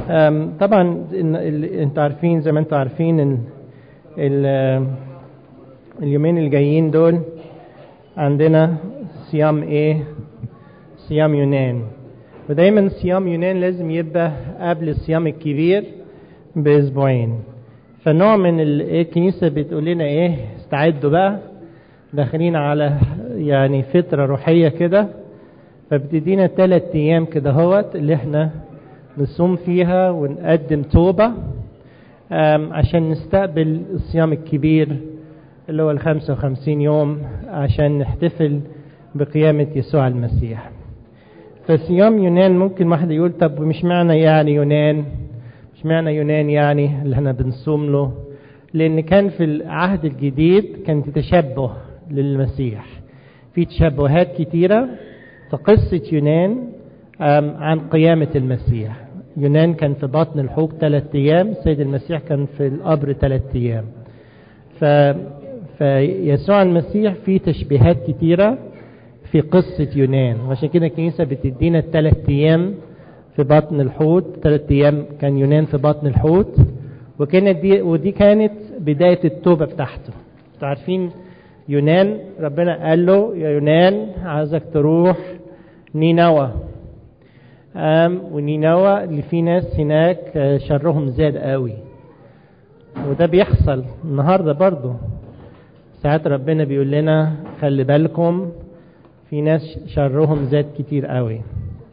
أم، طبعا إن- ال- انتوا عارفين زي ما انتوا عارفين ان ال- اليومين الجايين دول عندنا صيام ايه صيام يونان ودايما صيام يونان لازم يبقى قبل الصيام الكبير باسبوعين فنوع من ال- إيه الكنيسه بتقول لنا ايه استعدوا بقى داخلين على يعني فتره روحيه كده فبتدينا ثلاث ايام كده هوت اللي احنا نصوم فيها ونقدم توبه آم، عشان نستقبل الصيام الكبير اللي هو ال 55 يوم عشان نحتفل بقيامة يسوع المسيح فصيام يونان ممكن واحد يقول طب مش معنى يعني يونان مش معنى يونان يعني اللي احنا بنصوم له لأن كان في العهد الجديد كان تشبه للمسيح في تشبهات كتيرة في قصة يونان آم، عن قيامة المسيح يونان كان في بطن الحوت ثلاثة أيام السيد المسيح كان في القبر ثلاثة أيام ف... فيسوع المسيح فيه تشبيهات كتيرة في قصة يونان وعشان كده الكنيسة بتدينا الثلاث أيام في بطن الحوت ثلاث أيام كان يونان في بطن الحوت وكانت دي ودي كانت بداية التوبة بتاعته انتوا عارفين يونان ربنا قال له يا يونان عايزك تروح نينوى قام ونينوى اللي في ناس هناك آه، شرهم زاد قوي وده بيحصل النهارده برضه ساعات ربنا بيقول لنا خلي بالكم في ناس شرهم زاد كتير قوي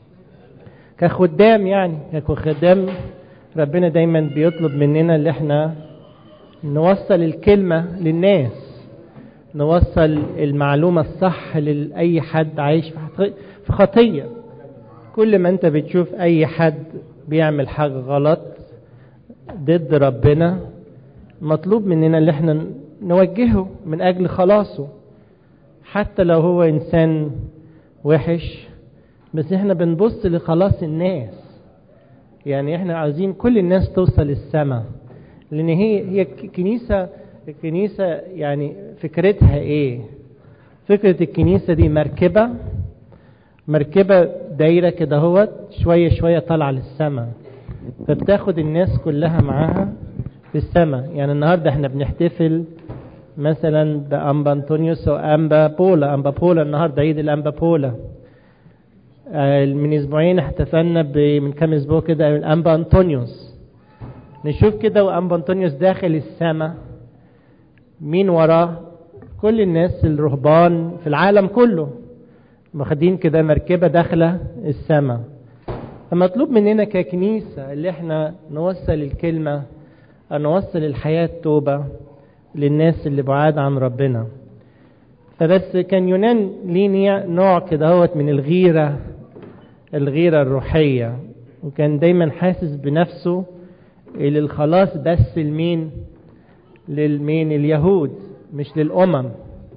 كخدام يعني كخدام ربنا دايما بيطلب مننا اللي احنا نوصل الكلمة للناس نوصل المعلومة الصح لأي حد عايش في خط- في خطية كل ما انت بتشوف اي حد بيعمل حاجة غلط ضد ربنا مطلوب مننا اللي احنا نوجهه من اجل خلاصه حتى لو هو انسان وحش بس احنا بنبص لخلاص الناس يعني احنا عايزين كل الناس توصل السماء لان هي هي الكنيسه الكنيسه يعني فكرتها ايه فكره الكنيسه دي مركبه مركبه دايره كده هوت شويه شويه طالعه للسماء فبتاخد الناس كلها معاها في السماء يعني النهارده احنا بنحتفل مثلا بأنبا أنطونيوس وأنبا بولا أنبا بولا النهارده عيد الأنبا بولا آه، من أسبوعين احتفلنا ب- من كام أسبوع كده الأنبا أنطونيوس نشوف كده وأنبا أنطونيوس داخل السماء مين وراه كل الناس الرهبان في العالم كله واخدين كده مركبة داخلة السماء فمطلوب مننا ككنيسة اللي احنا نوصل الكلمة أو نوصل الحياة توبة للناس اللي بعاد عن ربنا فبس كان يونان ليه نيع- نوع كده هوت من الغيرة الغيرة الروحية وكان دايما حاسس بنفسه إلى الخلاص بس لمين للمين اليهود مش للأمم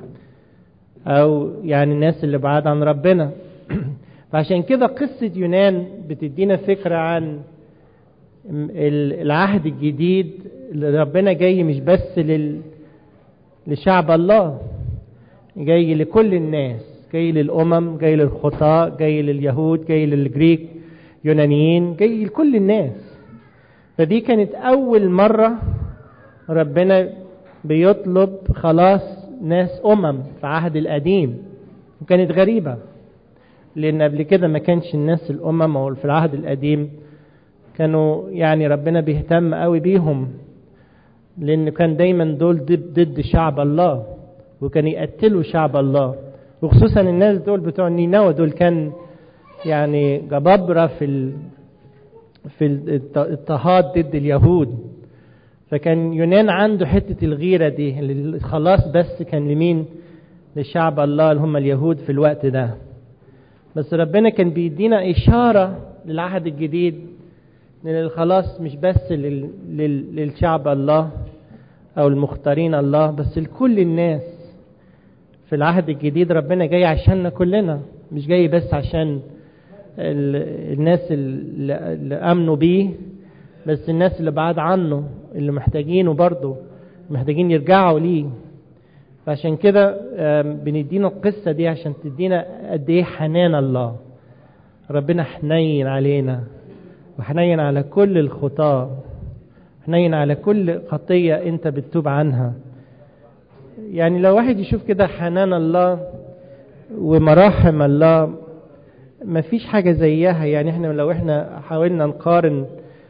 أو يعني الناس اللي بعاد عن ربنا فعشان كده قصة يونان بتدينا فكرة عن ال- العهد الجديد اللي ربنا جاي مش بس لل... لشعب الله جاي لكل الناس جاي للأمم جاي للخطاة جاي لليهود جاي للجريك يونانيين جاي لكل الناس فدي كانت أول مرة ربنا بيطلب خلاص ناس أمم في عهد القديم وكانت غريبة لأن قبل كده ما كانش الناس الأمم أو في العهد القديم كانوا يعني ربنا بيهتم قوي بيهم لأن كان دايما دول ضد ضد شعب الله وكان يقتلوا شعب الله وخصوصا الناس دول بتوع نينوى دول كان يعني جبابرة في ال... في الاضطهاد ضد اليهود فكان يونان عنده حتة الغيرة دي اللي خلاص بس كان لمين لشعب الله اللي هم اليهود في الوقت ده بس ربنا كان بيدينا إشارة للعهد الجديد ان الخلاص مش بس لل... لل... للشعب الله او المختارين الله بس لكل الناس في العهد الجديد ربنا جاي عشاننا كلنا مش جاي بس عشان ال... الناس اللي... اللي امنوا بيه بس الناس اللي بعاد عنه اللي محتاجينه برضه محتاجين يرجعوا ليه فعشان كده آم، بندينا القصة دي عشان تدينا قد ايه حنان الله ربنا حنين علينا وحنين على كل الخطاة حنين على كل خطية انت بتتوب عنها يعني لو واحد يشوف كده حنان الله ومراحم الله مفيش حاجة زيها يعني احنا لو احنا حاولنا نقارن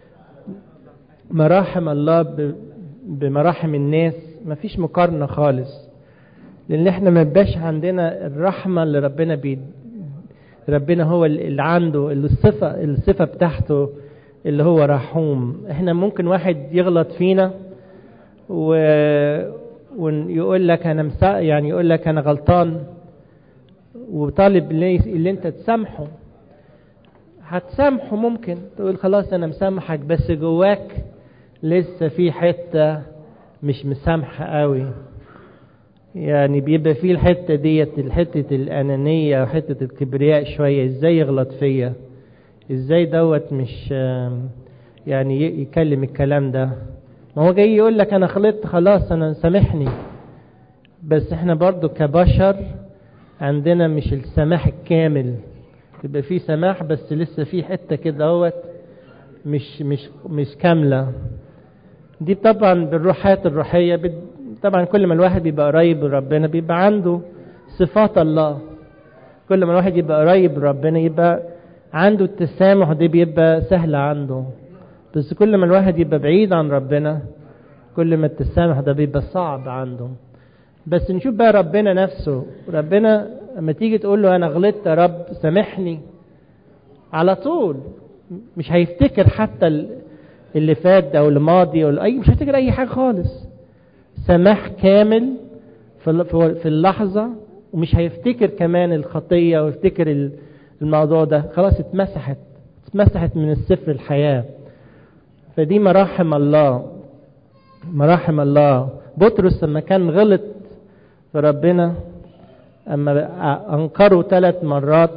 مراحم الله بمراحم الناس مفيش مقارنة خالص لان احنا ما بقاش عندنا الرحمة اللي ربنا بي ربنا هو اللي عنده اللي الصفة الصفة بتاعته اللي هو رحوم احنا ممكن واحد يغلط فينا و... ويقول لك انا مسا... يعني يقول لك انا غلطان وطالب اللي, اللي انت تسامحه هتسامحه ممكن تقول خلاص انا مسامحك بس جواك لسه في حتة مش مسامحة قوي يعني بيبقى فيه الحتة ديت حتة الأنانية وحتة الكبرياء شوية ازاي يغلط فيا ازاي دوت مش يعني يكلم الكلام ده ما هو جاي يقول لك انا غلطت خلاص انا سامحني بس احنا برضو كبشر عندنا مش السماح الكامل يبقى في سماح بس لسه في حته كده اهوت مش مش مش كامله دي طبعا بالروحات الروحيه بت... طبعا كل ما الواحد بيبقى قريب لربنا بيبقى عنده صفات الله كل ما الواحد يبقى قريب لربنا يبقى عنده التسامح دي بيبقى سهل عنده بس كل ما الواحد يبقى بعيد عن ربنا كل ما التسامح ده بيبقى صعب عنده بس نشوف بقى ربنا نفسه ربنا لما تيجي تقول له انا غلطت يا رب سامحني على طول مش هيفتكر حتى اللي فات او الماضي او اي مش هيفتكر اي حاجه خالص سماح كامل في اللحظه ومش هيفتكر كمان الخطيه ويفتكر الموضوع ده خلاص اتمسحت اتمسحت من السفر الحياه فدي مراحم الله مراحم الله بطرس لما كان غلط في ربنا اما انكره ثلاث مرات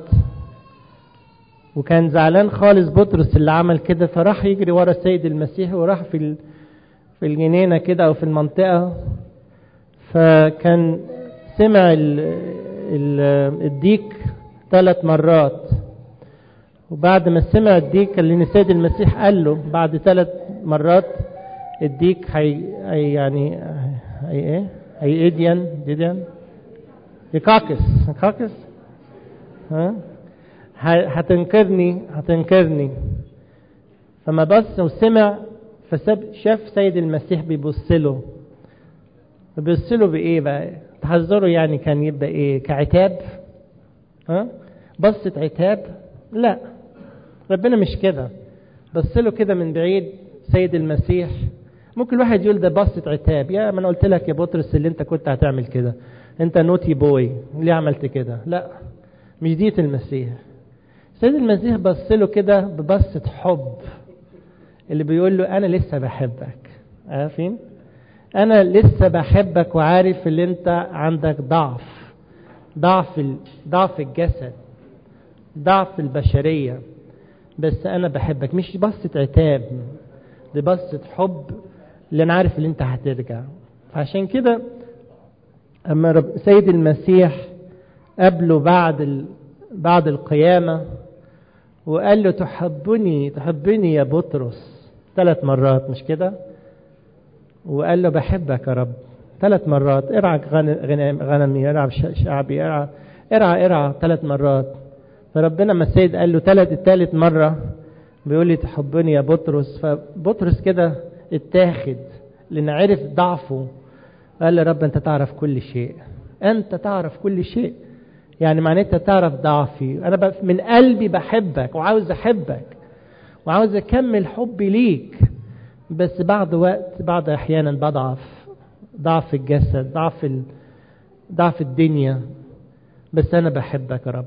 وكان زعلان خالص بطرس اللي عمل كده فراح يجري ورا السيد المسيح وراح في في الجنينه كده او في المنطقه فكان سمع ال ال الديك ثلاث مرات وبعد ما سمع الديك اللي السيد المسيح قال له بعد ثلاث مرات الديك هي هي يعني هي ايه هي اديان ديديان يكاكس يكاكس ها هتنكرني هتنكرني فما بص وسمع فساب شاف سيد المسيح بيبص له بيبص له بايه بقى تحذره يعني كان يبقى ايه كعتاب ها بصة عتاب لا ربنا مش كده بص له كده من بعيد سيد المسيح ممكن الواحد يقول ده بصة عتاب يا ما انا قلت لك يا بطرس اللي انت كنت هتعمل كده انت نوتي بوي ليه عملت كده لا مش ديت المسيح سيد المسيح بص له كده ببصة حب اللي بيقول له انا لسه بحبك عارفين انا لسه بحبك وعارف اللي انت عندك ضعف ضعف ال... ضعف الجسد ضعف البشرية بس انا بحبك مش بصة عتاب دي بصة حب اللي انا عارف اللي انت هترجع فعشان كده اما رب سيد المسيح قابله بعد ال... بعد القيامة وقال له تحبني تحبني يا بطرس ثلاث مرات مش كده وقال له بحبك يا رب ثلاث مرات ارعى غنمي ارعى شعبي ارعى ارعى ارعى ثلاث مرات فربنا ما السيد قال له ثلاث الثالث مرة بيقول لي تحبني يا بطرس فبطرس كده اتاخد لان عرف ضعفه قال له رب انت تعرف كل شيء انت تعرف كل شيء يعني معناتها تعرف ضعفي انا من قلبي بحبك وعاوز احبك وعاوز اكمل حبي ليك بس بعد وقت بعد احيانا بضعف ضعف الجسد ضعف ال... ضعف الدنيا بس انا بحبك يا رب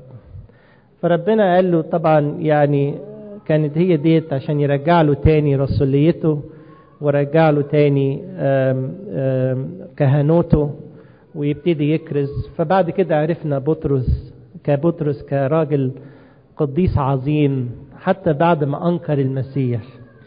فربنا قال له طبعا يعني كانت هي ديت عشان يرجع له تاني رسوليته ورجع له تاني آم آم كهنوته ويبتدي يكرز فبعد كده عرفنا بطرس كبطرس كراجل قديس عظيم حتى بعد ما انكر المسيح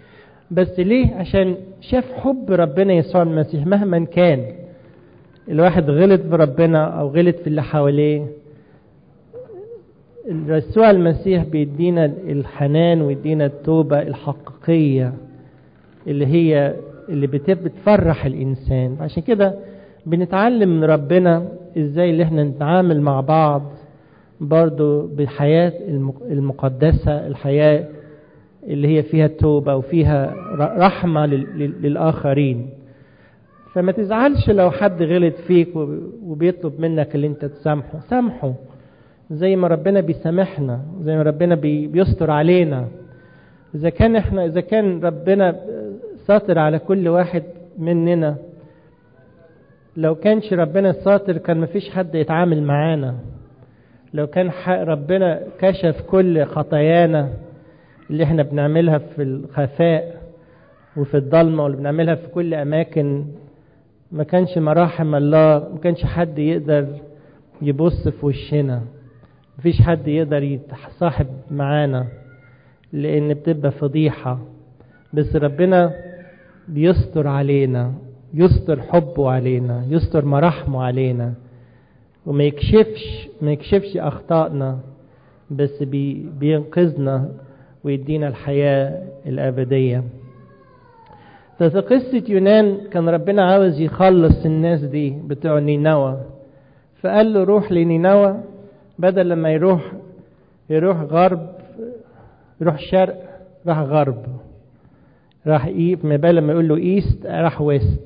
بس ليه عشان شاف حب ربنا يسوع المسيح مهما كان الواحد غلط في ربنا او غلط في اللي حواليه يسوع المسيح بيدينا الحنان ويدينا التوبة الحقيقية اللي هي اللي بتفرح الإنسان عشان كده بنتعلم من ربنا ازاي اللي احنا نتعامل مع بعض برضو بالحياة المقدسة الحياة اللي هي فيها توبة وفيها رحمة للآخرين فما تزعلش لو حد غلط فيك وبيطلب منك اللي انت تسامحه سامحه زي ما ربنا بيسامحنا زي ما ربنا بيستر علينا اذا كان احنا اذا كان ربنا ساطر على كل واحد مننا لو كانش ربنا ساطر كان مفيش حد يتعامل معانا لو كان ربنا كشف كل خطايانا اللي احنا بنعملها في الخفاء وفي الضلمة واللي بنعملها في كل أماكن ما كانش مراحم الله ما كانش حد يقدر يبص في وشنا مفيش حد يقدر يتصاحب معانا لأن بتبقى فضيحة بس ربنا بيستر علينا يستر حبه علينا يستر مراحمه علينا وما يكشفش ما يكشفش أخطائنا بس بي بينقذنا ويدينا الحياة الأبدية ففي قصة يونان كان ربنا عاوز يخلص الناس دي بتوع نينوى فقال له روح لنينوى بدل لما يروح يروح غرب يروح شرق راح غرب راح ايه ما بال لما يقول له ايست راح ويست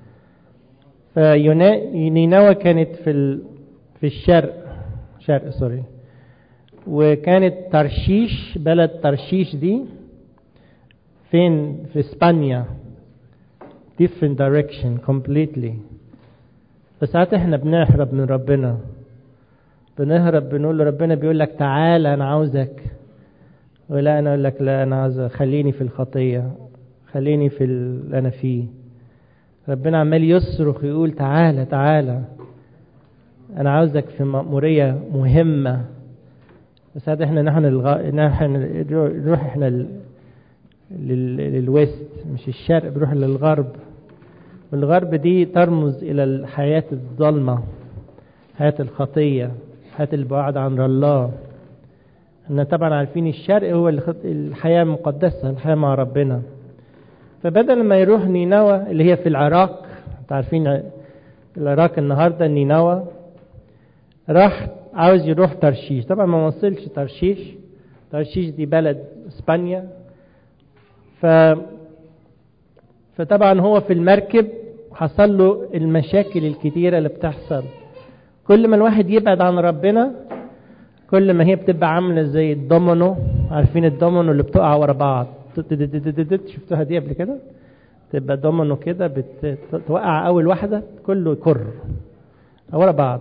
فنينوى كانت في ال... في الشرق شرق سوري وكانت ترشيش بلد ترشيش دي فين في اسبانيا different direction completely فساعات احنا بنهرب من ربنا بنهرب بنقول له ربنا بيقول لك تعالى انا عاوزك ولا انا اقول لك لا انا عاوز خليني في الخطيه خليني في اللي انا فيه ربنا عمال يصرخ يقول تعالى تعالى انا عاوزك في مأمورية مهمة بس هذا احنا نحن الغ... نحن نروح احنا ال... لل... للويست مش الشرق بنروح للغرب والغرب دي ترمز الى الحياة الظلمة حياة الخطية حياة البعد عن الله احنا طبعا عارفين الشرق هو الحياة المقدسة الحياة مع ربنا فبدل ما يروح نينوى اللي هي في العراق انتوا عارفين العراق النهارده نينوى راح عاوز يروح ترشيش طبعا ما وصلش ترشيش ترشيش دي بلد اسبانيا ف فطبعا هو في المركب حصل له المشاكل الكتيره اللي بتحصل كل ما الواحد يبعد عن ربنا كل ما هي بتبقى عامله زي الدومينو عارفين الدومينو اللي بتقع ورا بعض شفتوها دي قبل كده تبقى دومينو كده بتوقع اول واحده كله يكر ورا بعض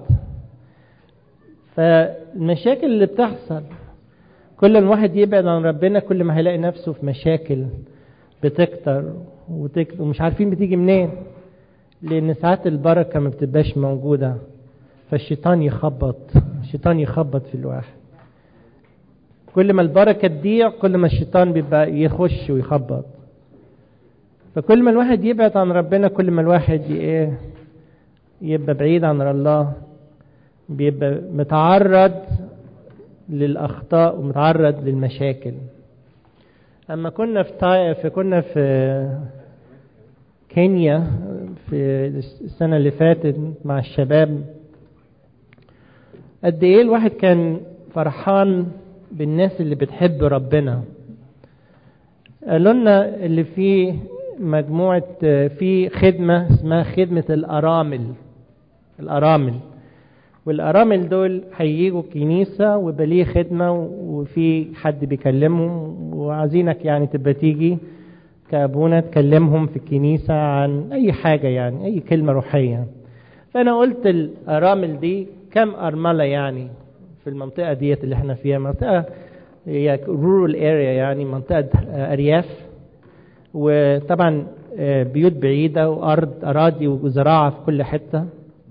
فالمشاكل اللي بتحصل كل ما الواحد يبعد عن ربنا كل ما هيلاقي نفسه في مشاكل بتكتر وتكتر ومش عارفين بتيجي منين لان ساعات البركه ما بتبقاش موجوده فالشيطان يخبط الشيطان يخبط في الواحد كل ما البركة تضيع كل ما الشيطان بيبقى يخش ويخبط فكل ما الواحد يبعد عن ربنا كل ما الواحد ايه يبقى بعيد عن الله بيبقى متعرض للأخطاء ومتعرض للمشاكل أما كنا في طائف كنا في كينيا في السنة اللي فاتت مع الشباب قد ايه الواحد كان فرحان بالناس اللي بتحب ربنا قالوا لنا اللي في مجموعة في خدمة اسمها خدمة الأرامل الأرامل والأرامل دول هيجوا كنيسة ويبقى ليه خدمة وفي حد بيكلمهم وعايزينك يعني تبقى تيجي كأبونا تكلمهم في الكنيسة عن أي حاجة يعني أي كلمة روحية فأنا قلت الأرامل دي كم أرملة يعني في المنطقة ديت اللي احنا فيها منطقة هي rural area يعني منطقة أرياف وطبعا بيوت بعيدة وأرض أراضي وزراعة في كل حتة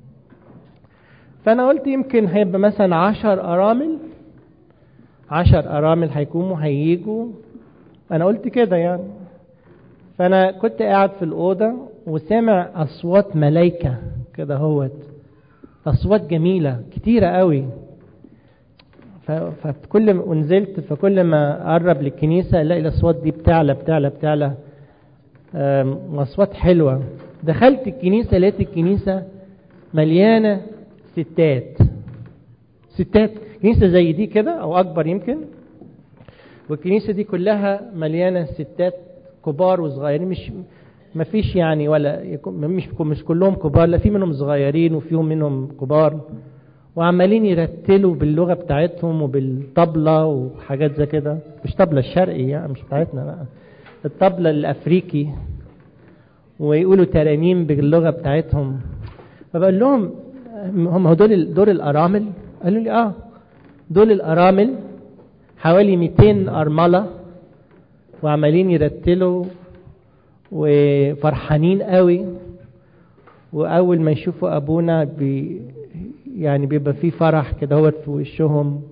فأنا قلت يمكن هيبقى مثلا عشر أرامل عشر أرامل هيقوموا هيجوا أنا قلت كده يعني فأنا كنت قاعد في الأوضة وسامع أصوات ملايكة كده هوت أصوات جميلة كتيرة قوي فكل ما ونزلت فكل ما اقرب للكنيسه الاقي الاصوات دي بتعلى بتعلى بتعلى اصوات حلوه دخلت الكنيسه لقيت الكنيسه مليانه ستات ستات كنيسه زي دي كده او اكبر يمكن والكنيسه دي كلها مليانه ستات كبار وصغيرين مش ما فيش يعني ولا مش مش كلهم كبار لا في منهم صغيرين وفيهم منهم كبار وعمالين يرتلوا باللغه بتاعتهم وبالطبله وحاجات زي كده مش طبله الشرقي يعني مش بتاعتنا بقى الطبله الافريقي ويقولوا ترانيم باللغه بتاعتهم فبقول لهم هم دول دول الارامل قالوا لي اه دول الارامل حوالي 200 ارمله وعمالين يرتلوا وفرحانين قوي واول ما يشوفوا ابونا بي يعني بيبقى في فرح كده هو في وشهم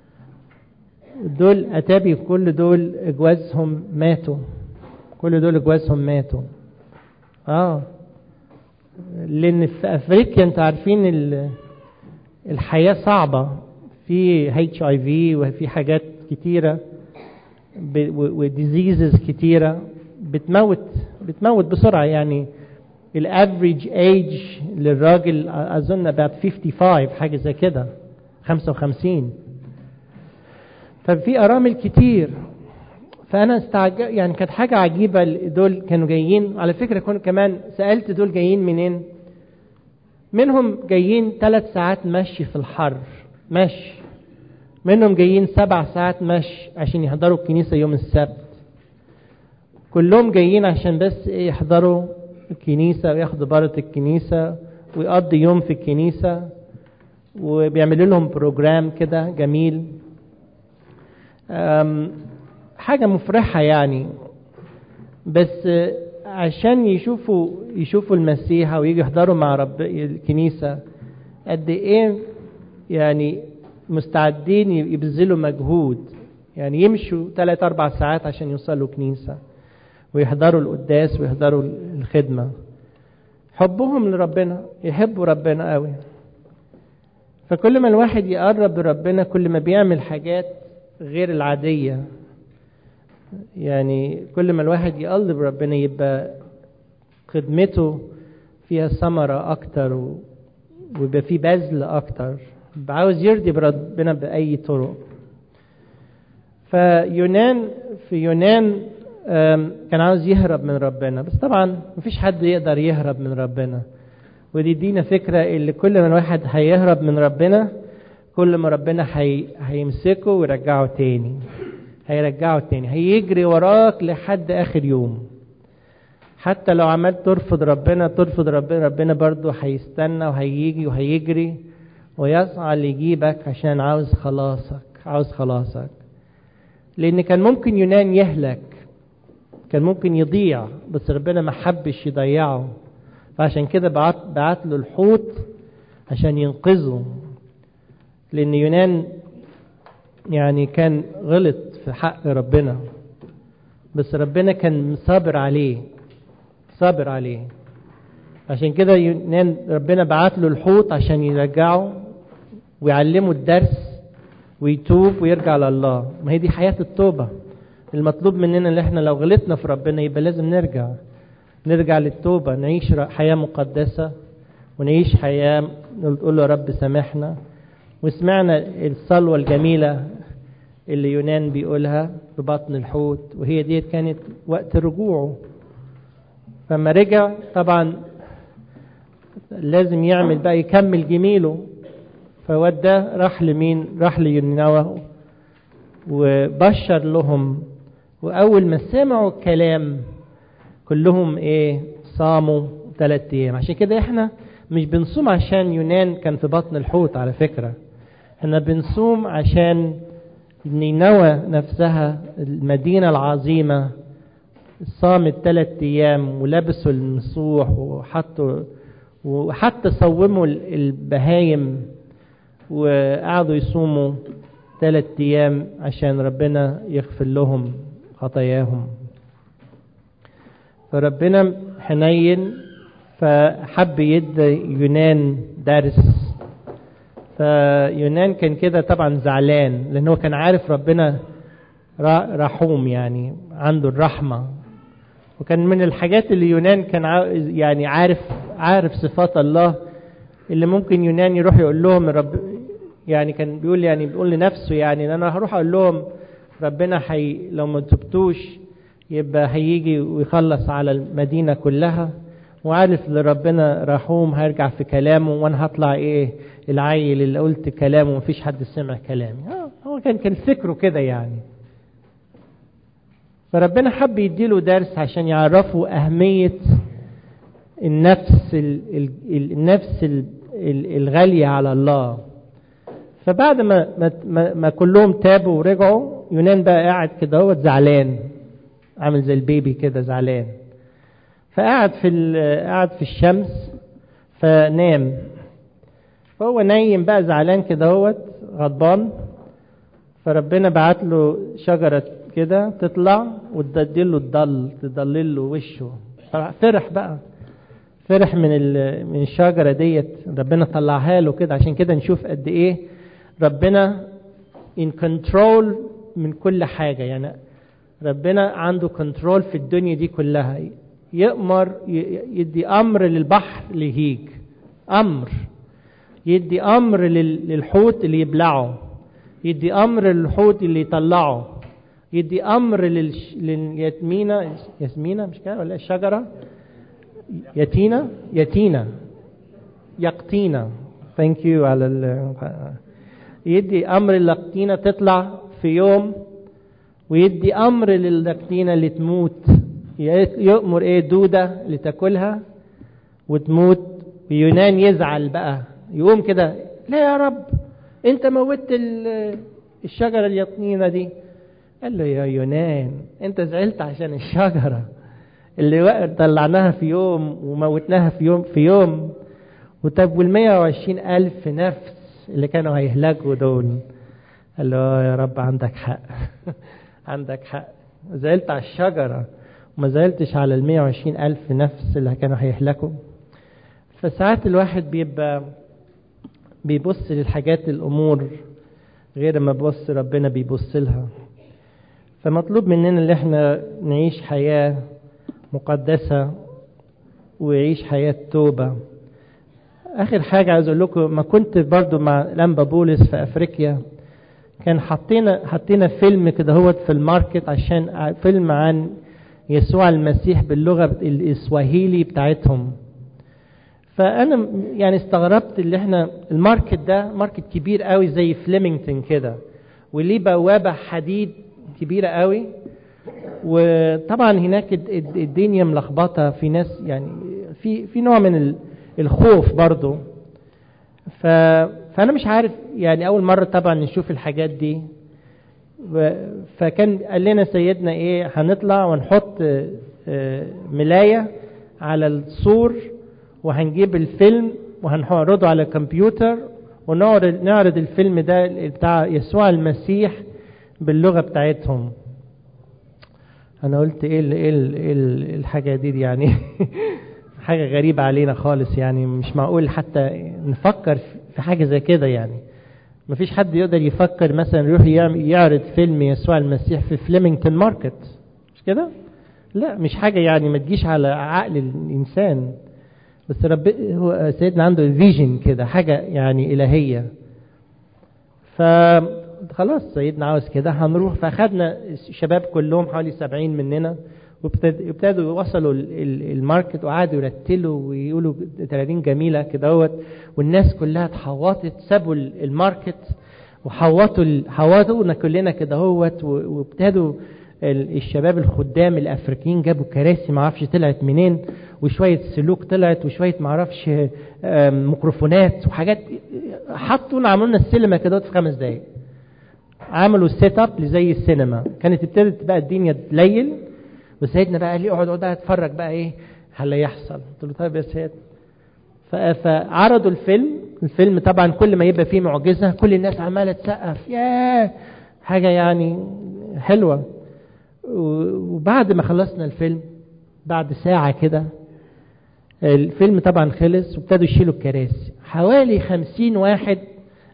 دول اتابي كل دول اجوازهم ماتوا كل دول اجوازهم ماتوا اه لان في افريقيا انتوا عارفين الحياه صعبه في اتش اي في وفي حاجات كتيره وديزيزز كتيره بتموت بتموت بسرعه يعني الافريج ايج للراجل اظن about 55 حاجه زي كده 55 ففي ارامل كتير فانا استعجب يعني كانت حاجه عجيبه دول كانوا جايين على فكره كنت كمان سالت دول جايين منين منهم جايين ثلاث ساعات مشي في الحر مشي منهم جايين سبع ساعات مشي عشان يحضروا الكنيسه يوم السبت كلهم جايين عشان بس يحضروا الكنيسة وياخدوا بارة الكنيسة ويقضي يوم في الكنيسة وبيعملوا لهم بروجرام كده جميل حاجة مفرحة يعني بس عشان يشوفوا يشوفوا المسيح ويجوا يحضروا مع رب الكنيسة قد ايه يعني مستعدين يبذلوا مجهود يعني يمشوا ثلاث أربع ساعات عشان يوصلوا كنيسة ويحضروا القداس ويحضروا الخدمة حبهم لربنا يحبوا ربنا قوي فكل ما الواحد يقرب لربنا كل ما بيعمل حاجات غير العادية يعني كل ما الواحد يقلب ربنا يبقى خدمته فيها ثمرة أكتر ويبقى فيه بذل أكتر عاوز يرضي بربنا بأي طرق فيونان في يونان كان عاوز يهرب من ربنا بس طبعا مفيش حد يقدر يهرب من ربنا ودي دينا فكرة اللي كل ما الواحد هيهرب من ربنا كل ما ربنا هي... هيمسكه ويرجعه تاني هيرجعه تاني هيجري وراك لحد آخر يوم حتى لو عملت ترفض ربنا ترفض ربنا ربنا برضه هيستنى وهيجي وهيجري ويسعى ليجيبك عشان عاوز خلاصك عاوز خلاصك لأن كان ممكن يونان يهلك كان ممكن يضيع بس ربنا ما حبش يضيعه فعشان كده بعت, بعت له الحوت عشان ينقذه لأن يونان يعني كان غلط في حق ربنا بس ربنا كان صابر عليه صابر عليه عشان كده يونان ربنا بعت له الحوت عشان يرجعه ويعلمه الدرس ويتوب ويرجع لله ما هي دي حياة التوبة المطلوب مننا اللي احنا لو غلطنا في ربنا يبقى لازم نرجع نرجع للتوبة نعيش حياة مقدسة ونعيش حياة نقول له يا رب سامحنا وسمعنا الصلوة الجميلة اللي يونان بيقولها في بطن الحوت وهي دي كانت وقت رجوعه فما رجع طبعا لازم يعمل بقى يكمل جميله فودى راح لمين راح لينوى وبشر لهم واول ما سمعوا الكلام كلهم ايه صاموا ثلاث ايام عشان كده احنا مش بنصوم عشان يونان كان في بطن الحوت على فكرة احنا بنصوم عشان نينوى نفسها المدينة العظيمة صامت ثلاث ايام ولبسوا المسوح وحطوا وحتى صوموا البهايم وقعدوا يصوموا ثلاث ايام عشان ربنا يغفر لهم خطاياهم فربنا حنين فحب يدي يونان درس فيونان كان كده طبعا زعلان لان هو كان عارف ربنا رحوم يعني عنده الرحمه وكان من الحاجات اللي يونان كان يعني عارف عارف صفات الله اللي ممكن يونان يروح يقول لهم رب يعني كان بيقول يعني بيقول لنفسه يعني ان انا هروح اقول لهم ربنا حي لو ما تبتوش يبقى هيجي ويخلص على المدينه كلها وعارف ان ربنا رحوم هيرجع في كلامه وانا هطلع ايه العيل اللي قلت كلامه ومفيش حد سمع كلامي هو كان كان فكره كده يعني فربنا حب يديله درس عشان يعرفوا أهمية النفس ال ال النفس ال الغالية على الله فبعد ما, ما, ما كلهم تابوا ورجعوا يونان بقى قاعد كده هو زعلان عامل زي البيبي كده زعلان فقعد في قعد في الشمس فنام فهو نايم بقى زعلان كده هو غضبان فربنا بعت له شجرة كده تطلع وتديله الضل تضلل له وشه فرح بقى فرح من من الشجرة ديت ربنا طلعها له كده عشان كده نشوف قد ايه ربنا in control من كل حاجة يعني ربنا عنده كنترول في الدنيا دي كلها يأمر يدي أمر للبحر ليهيج أمر يدي أمر للحوت اللي يبلعه يدي أمر للحوت اللي يطلعه يدي أمر للش... لليتمينة ياسمينة مش كده ولا الشجرة يتينة يتينة يقطينة ثانك يو على ال... يدي أمر للقطينة تطلع في يوم ويدي أمر للقطينة اللي تموت يأمر إيه دودة اللي تاكلها وتموت ويونان يزعل بقى يقوم كده لا يا رب انت موتت الشجرة اليقطينة دي قال له يا يونان انت زعلت عشان الشجرة اللي طلعناها في يوم وموتناها في يوم في يوم وطب والمية وعشرين ألف نفس اللي كانوا هيهلكوا دول قال له يا رب عندك حق عندك حق زعلت على الشجرة وما زعلتش على المية وعشرين ألف نفس اللي كانوا هيهلكوا فساعات الواحد بيبقى بيبص للحاجات الأمور غير ما بيبص ربنا بيبص لها فمطلوب مننا ان احنا نعيش حياة مقدسة ويعيش حياة توبة اخر حاجة عايز اقول لكم ما كنت برضو مع لمبا بولس في افريقيا كان حطينا حطينا فيلم كده هو في الماركت عشان فيلم عن يسوع المسيح باللغة الاسواهيلي بتاعتهم فانا يعني استغربت اللي احنا الماركت ده ماركت كبير قوي زي فليمنجتون كده وليه بوابة حديد كبيرة قوي وطبعا هناك الدنيا ملخبطة في ناس يعني في في نوع من الخوف برضو ف فأنا مش عارف يعني أول مرة طبعا نشوف الحاجات دي فكان قال لنا سيدنا إيه هنطلع ونحط ملاية على السور وهنجيب الفيلم وهنعرضه على الكمبيوتر ونعرض نعرض الفيلم ده بتاع يسوع المسيح باللغة بتاعتهم أنا قلت إيه ال إيه, ال إيه ال الحاجة دي يعني حاجة غريبة علينا خالص يعني مش معقول حتى نفكر في حاجة زي كده يعني مفيش حد يقدر يفكر مثلا يروح يعرض فيلم يسوع المسيح في فليمنجتون ماركت مش كده؟ لا مش حاجة يعني ما تجيش على عقل الإنسان بس رب هو سيدنا عنده فيجن كده حاجة يعني إلهية ف خلاص سيدنا عاوز كده هنروح فاخدنا الشباب كلهم حوالي سبعين مننا وابتدوا وصلوا الماركت وقعدوا يرتلوا ويقولوا ترانيم جميلة كدهوت والناس كلها اتحوطت سابوا الماركت وحوطوا حوطونا كلنا كدهوت وابتدوا الشباب الخدام الافريقيين جابوا كراسي ما اعرفش طلعت منين وشويه سلوك طلعت وشويه ما اعرفش ميكروفونات وحاجات حطونا عملوا لنا السينما كده في خمس دقايق عملوا السيت اب زي السينما كانت ابتدت بقى الدنيا تليل وسيدنا بقى قال لي اقعد اقعد اتفرج بقى ايه هل يحصل قلت له طيب يا سيد فعرضوا الفيلم الفيلم طبعا كل ما يبقى فيه معجزه كل الناس عماله تسقف ياه حاجه يعني حلوه وبعد ما خلصنا الفيلم بعد ساعة كده الفيلم طبعا خلص وابتدوا يشيلوا الكراسي حوالي خمسين واحد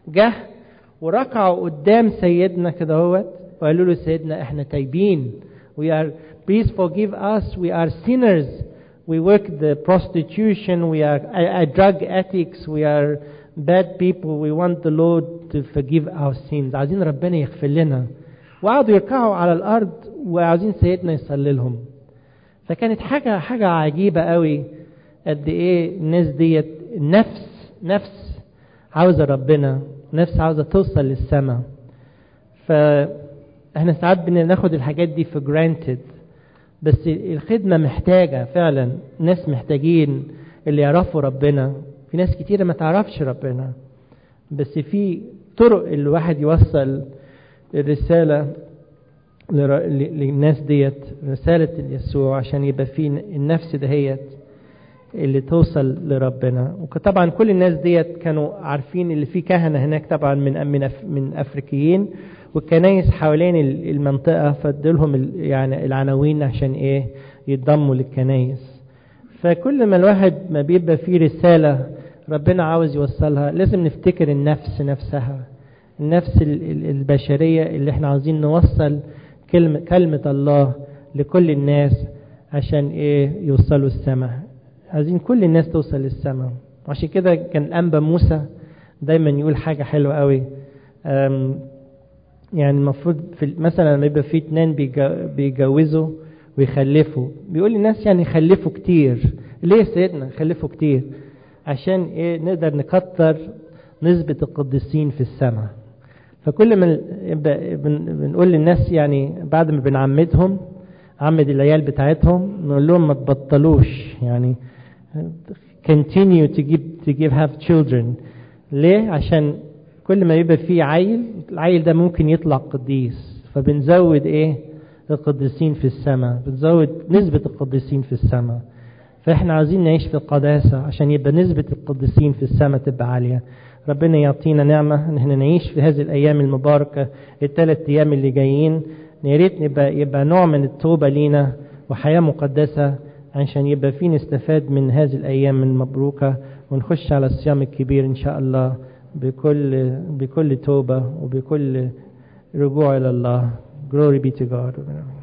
جه وركعوا قدام سيدنا كده هوت وقالوا له سيدنا احنا تايبين we are please forgive us we are sinners we work the prostitution we are uh, uh, drug addicts we are bad people we want the Lord to forgive our sins عايزين ربنا يغفر لنا وقعدوا يركعوا على الارض وعايزين سيدنا يصلي لهم فكانت حاجه حاجه عجيبه قوي قد ايه الناس ديت نفس نفس عاوزه ربنا نفس عاوزه توصل للسماء فاحنا ساعات بناخد الحاجات دي في جرانتد بس الخدمة محتاجة فعلا ناس محتاجين اللي يعرفوا ربنا في ناس كتيرة ما تعرفش ربنا بس في طرق الواحد يوصل الرسالة للناس ديت رسالة يسوع عشان يبقى في النفس دهيت اللي توصل لربنا وطبعا كل الناس ديت كانوا عارفين اللي في كهنة هناك طبعا من من من افريقيين والكنايس حوالين المنطقة فادولهم يعني العناوين عشان ايه يتضموا للكنايس فكل ما الواحد ما بيبقى فيه رسالة ربنا عاوز يوصلها لازم نفتكر النفس نفسها النفس البشرية اللي احنا عاوزين نوصل كلمة, كلمة الله لكل الناس عشان ايه يوصلوا السماء عايزين كل الناس توصل للسماء وعشان كده كان الأنبا موسى دايما يقول حاجة حلوة قوي يعني المفروض في مثلا لما يبقى في اتنين بيجوزوا ويخلفوا بيقول للناس يعني خلفوا كتير ليه سيدنا خلفوا كتير عشان ايه نقدر نكتر نسبة القديسين في السماء فكل ما بنقول للناس يعني بعد ما بنعمدهم عمد العيال بتاعتهم نقول لهم ما تبطلوش يعني continue to give to give have children ليه عشان كل ما يبقى فيه عيل العيل ده ممكن يطلع قديس فبنزود ايه القديسين في السماء بنزود نسبة القديسين في السماء فاحنا عايزين نعيش في القداسة عشان يبقى نسبة القديسين في السماء تبقى عالية ربنا يعطينا نعمة ان احنا نعيش في هذه الايام المباركة الثلاث ايام اللي جايين يا ريت نبقى يبقى نوع من التوبة لينا وحياة مقدسة عشان يبقى في نستفاد من هذه الايام المبروكة ونخش على الصيام الكبير ان شاء الله بكل بكل توبة وبكل رجوع إلى الله glory be to God